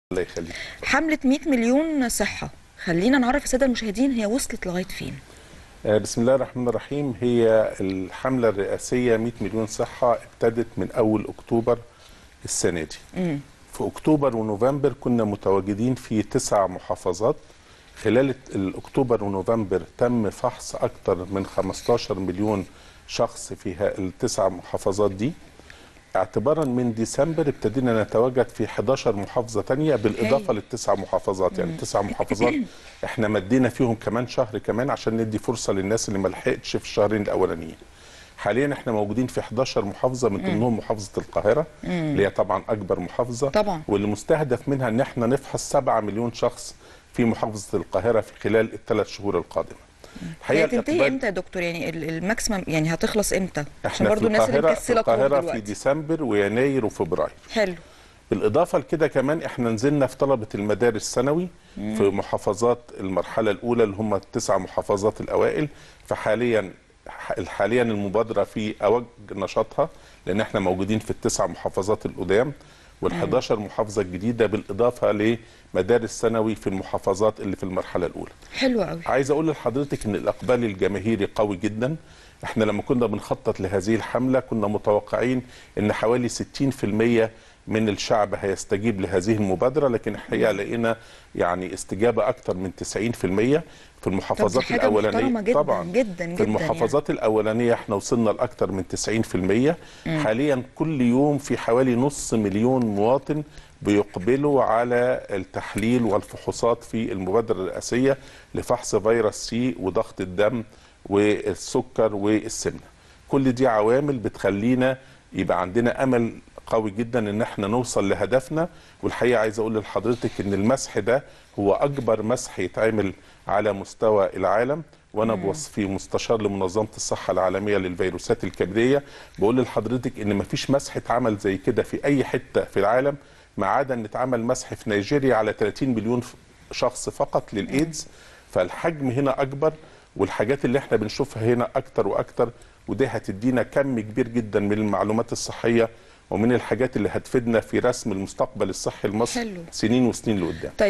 الله يخليك حملة 100 مليون صحة خلينا نعرف السادة المشاهدين هي وصلت لغاية فين آه، بسم الله الرحمن الرحيم هي الحملة الرئاسية 100 مليون صحة ابتدت من أول أكتوبر السنة دي في أكتوبر ونوفمبر كنا متواجدين في تسع محافظات خلال الأكتوبر ونوفمبر تم فحص أكثر من 15 مليون شخص في ها- التسع محافظات دي اعتبارا من ديسمبر ابتدينا نتواجد في 11 محافظة تانية بالإضافة هايل. للتسع محافظات يعني التسع محافظات احنا مدينا فيهم كمان شهر كمان عشان ندي فرصة للناس اللي ما لحقتش في الشهرين الأولانيين حاليا احنا موجودين في 11 محافظة من ضمنهم محافظة القاهرة اللي هي طبعا أكبر محافظة طبعا. واللي مستهدف منها ان احنا نفحص 7 مليون شخص في محافظة القاهرة في خلال الثلاث شهور القادمة هي تنتهي الإقبال- امتى يا دكتور يعني ال- الماكسيمم يعني هتخلص امتى عشان احنا برضو في الناس اللي القاهرة في مكسلة تروح القاهرة في دلوقتي ديسمبر ويناير وفبراير حلو بالإضافة لكده كمان احنا نزلنا في طلبة المدارس الثانوي في محافظات المرحلة الأولى اللي هم التسع محافظات الأوائل فحاليا حاليا المبادرة في أوج نشاطها لأن احنا موجودين في التسع محافظات القدام وال11 محافظة الجديدة بالإضافة لمدارس ثانوي في المحافظات اللي في المرحلة الأولى حلو قوي عايز اقول لحضرتك ان الاقبال الجماهيري قوي جدا احنا لما كنا بنخطط لهذه الحمله كنا متوقعين ان حوالي 60% من الشعب هيستجيب لهذه المبادره لكن الحقيقه لقينا يعني استجابه اكثر من 90% في المحافظات حاجة محترمة الاولانيه جداً، طبعا جداً، في جداً المحافظات الاولانيه احنا وصلنا لاكثر من 90% حاليا كل يوم في حوالي نص مليون مواطن بيقبلوا على التحليل والفحوصات في المبادره الرئاسيه لفحص فيروس سي وضغط الدم والسكر والسمنه كل دي عوامل بتخلينا يبقى عندنا امل قوي جدا ان احنا نوصل لهدفنا والحقيقه عايز اقول لحضرتك ان المسح ده هو اكبر مسح يتعمل على مستوى العالم وانا بوصفي مستشار لمنظمه الصحه العالميه للفيروسات الكبديه بقول لحضرتك ان مفيش مسح اتعمل زي كده في اي حته في العالم ما عدا ان اتعمل مسح في نيجيريا على 30 مليون شخص فقط للايدز فالحجم هنا اكبر والحاجات اللي احنا بنشوفها هنا اكتر واكتر وده هتدينا كم كبير جدا من المعلومات الصحيه ومن الحاجات اللي هتفيدنا في رسم المستقبل الصحي المصري حلو. سنين وسنين لقدام